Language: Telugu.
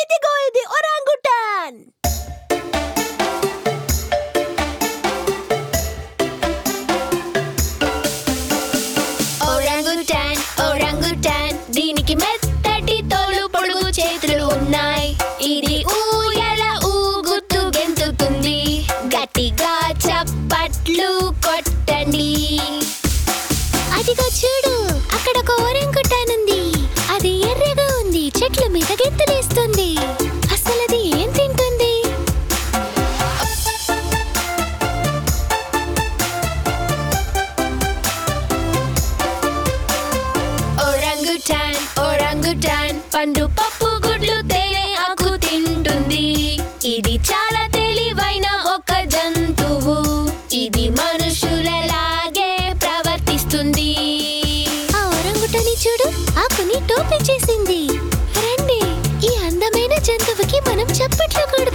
ఇదిగో ఇది ఒరాంగుటాన్ ఓరంగుటాన్ ఓరంగుటాన్ దీనికి మెత్తటి తోలు పొడుగు చేతులు ఉన్నాయి ఇది ఊయల ఊగుతూ గెంతుతుంది గట్టిగా చప్పట్లు కొట్టండి అదిగో చూడు అక్కడ ఒక ఓరెంగుటాన్ ఉంది అది ఎర్రగా ఉంది చెట్ల మీద గెంతులేస్తుంది అసలు అది ఏం తింటుంది ఓరంగుటాన్ ఓరంగుటాన్ పండు పప్పు గుడ్లు తేనె ఆకు తింటుంది ఇది చాలా తెలివైన ఒక జంతువు ఇది మనుషులలాగే ప్రవర్తిస్తుంది ఆ ఓరంగుటాని చూడు ఆకుని టోపీ చేసింది రండి ఈ అందమైన జంతువుకి మనం చప్పట్లు కొడదాం